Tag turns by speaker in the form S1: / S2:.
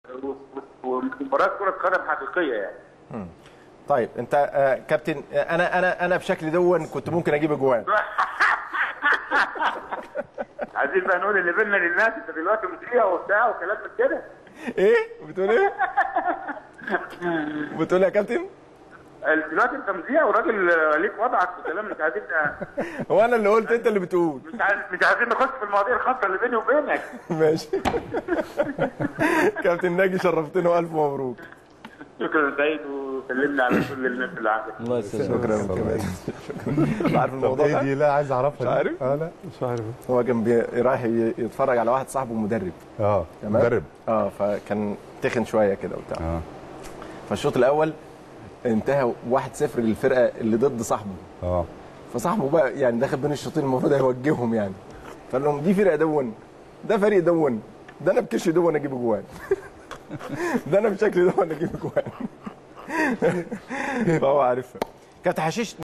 S1: ومباراه كره قدم حقيقيه يعني
S2: طيب انت آه، كابتن آه، انا انا انا بشكل دون كنت ممكن اجيب اجوان
S1: عايزين بقى نقول اللي بينا للناس انت دلوقتي مذيع وبتاع وكلام من كده
S2: ايه بتقول ايه بتقول إيه يا كابتن
S1: دلوقتي انت مذيع وراجل آه، ليك وضعك وكلام مش عايزين
S2: هو انا اللي قلت انت اللي بتقول
S1: مش عايز مش عايزين نخش في المواضيع الخاصه اللي بيني وبينك
S2: ماشي كابتن ناجي شرفتنا والف مبروك
S1: شكرا سيد وسلمنا على كل الناس اللي عندك
S3: الله يسلمك
S2: شكرا كمان شكرا عارف الموضوع
S4: ايه
S2: ده
S4: دي لا عايز اعرفها
S2: مش عارف؟
S4: اه لا مش عارف
S2: هو كان بي- رايح ي- يتفرج على واحد صاحبه مدرب
S4: اه
S2: تمام
S4: مدرب
S2: اه فكان تخن شويه كده وبتاع
S4: اه
S2: فالشوط الاول انتهى 1-0 للفرقه اللي ضد صاحبه
S4: اه
S2: فصاحبه بقى يعني داخل بين الشوطين المفروض هيوجههم يعني فقال لهم دي فرقه دون ده فريق دون ده انا بكش دون اجيب اجوان ده انا بشكل دون اجيب اجوان فهو عارفها كابتن حشيش